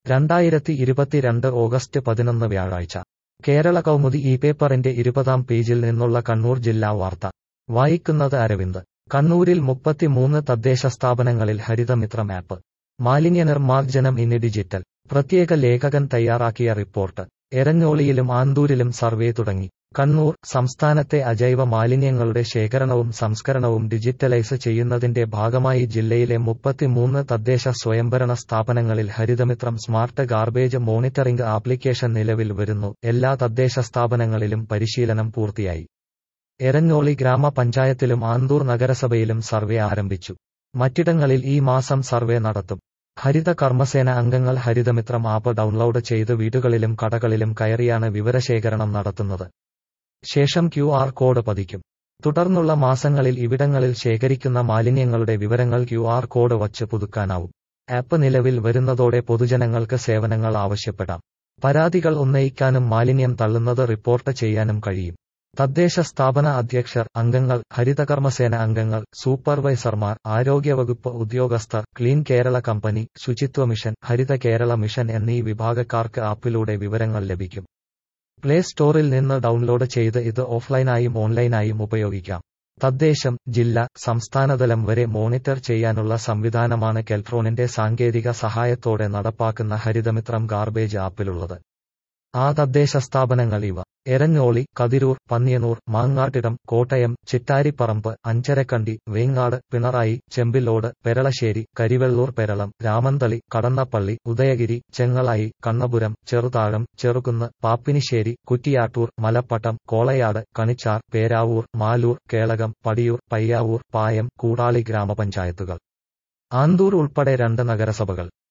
രണ്ടായിരത്തി ഇരുപത്തിരണ്ട് ഓഗസ്റ്റ് പതിനൊന്ന് വ്യാഴാഴ്ച കേരള കൗമുദി ഈ പേപ്പറിന്റെ ഇരുപതാം പേജിൽ നിന്നുള്ള കണ്ണൂർ ജില്ലാ വാർത്ത വായിക്കുന്നത് അരവിന്ദ് കണ്ണൂരിൽ മുപ്പത്തിമൂന്ന് തദ്ദേശ സ്ഥാപനങ്ങളിൽ ഹരിതമിത്രം ആപ്പ് മാലിന്യ നിർമ്മാർജ്ജനം ഇനി ഡിജിറ്റൽ പ്രത്യേക ലേഖകൻ തയ്യാറാക്കിയ റിപ്പോർട്ട് എരഞ്ഞോളിയിലും ആന്തൂരിലും സർവേ തുടങ്ങി കണ്ണൂർ സംസ്ഥാനത്തെ അജൈവ മാലിന്യങ്ങളുടെ ശേഖരണവും സംസ്കരണവും ഡിജിറ്റലൈസ് ചെയ്യുന്നതിന്റെ ഭാഗമായി ജില്ലയിലെ മുപ്പത്തിമൂന്ന് തദ്ദേശ സ്വയംഭരണ സ്ഥാപനങ്ങളിൽ Harithamithram smart garbage monitoring application നിലവിൽ വരുന്നു എല്ലാ തദ്ദേശ സ്ഥാപനങ്ങളിലും പരിശീലനം പൂർത്തിയായി എരഞ്ഞോളി ഗ്രാമപഞ്ചായത്തിലും ആന്തൂർ നഗരസഭയിലും സർവേ ആരംഭിച്ചു മറ്റിടങ്ങളിൽ ഈ മാസം സർവേ നടത്തും ഹരിത കർമ്മസേന അംഗങ്ങൾ ഹരിതമിത്രം ആപ്പ് ഡൗൺലോഡ് ചെയ്ത് വീടുകളിലും കടകളിലും കയറിയാണ് വിവരശേഖരണം നടത്തുന്നത് ശേഷം ക്യു ആർ കോഡ് പതിക്കും തുടർന്നുള്ള മാസങ്ങളിൽ ഇവിടങ്ങളിൽ ശേഖരിക്കുന്ന മാലിന്യങ്ങളുടെ വിവരങ്ങൾ ക്യു ആർ കോഡ് വച്ച് പുതുക്കാനാവും ആപ്പ് നിലവിൽ വരുന്നതോടെ പൊതുജനങ്ങൾക്ക് സേവനങ്ങൾ ആവശ്യപ്പെടാം പരാതികൾ ഉന്നയിക്കാനും മാലിന്യം തള്ളുന്നത് റിപ്പോർട്ട് ചെയ്യാനും കഴിയും തദ്ദേശ സ്ഥാപന അധ്യക്ഷർ അംഗങ്ങൾ ഹരിതകർമ്മസേന അംഗങ്ങൾ സൂപ്പർവൈസർമാർ ആരോഗ്യവകുപ്പ് ഉദ്യോഗസ്ഥർ clean Kerala company Suchitwa mission Haritha Kerala mission എന്നീ വിഭാഗക്കാർക്ക് ആപ്പിലൂടെ വിവരങ്ങൾ ലഭിക്കും പ്ലേ സ്റ്റോറിൽ നിന്ന് ഡൗൺലോഡ് ചെയ്ത് ഇത് ഓഫ്ലൈനായും ഓൺലൈനായും ഉപയോഗിക്കാം തദ്ദേശം ജില്ല സംസ്ഥാനതലം വരെ മോണിറ്റർ ചെയ്യാനുള്ള സംവിധാനമാണ് കെൽട്രോണിന്റെ സാങ്കേതിക സഹായത്തോടെ നടപ്പാക്കുന്ന ഹരിതമിത്രം ഗാർബേജ് ആപ്പിലുള്ളത് ആ തദ്ദേശ സ്ഥാപനങ്ങൾ ഇവ എരഞ്ഞോളി കതിരൂർ പന്നിയനൂർ മാങ്ങാട്ടിടം കോട്ടയം ചിറ്റാരിപ്പറമ്പ് അഞ്ചരക്കണ്ടി വേങ്ങാട് പിണറായി ചെമ്പിലോട് പെരളശ്ശേരി കരിവെള്ളൂർ പെരളം രാമന്തളി കടന്നപ്പള്ളി ഉദയഗിരി ചെങ്ങളായി കണ്ണപുരം ചെറുതാഴം ചെറുകുന്ന് പാപ്പിനിശ്ശേരി കുറ്റിയാട്ടൂർ മലപ്പട്ടം കോളയാട് കണിച്ചാർ പേരാവൂർ മാലൂർ കേളകം പടിയൂർ പയ്യാവൂർ പായം കൂടാളി ഗ്രാമപഞ്ചായത്തുകൾ ആന്തൂർ ഉൾപ്പെടെ രണ്ട് നഗരസഭകൾ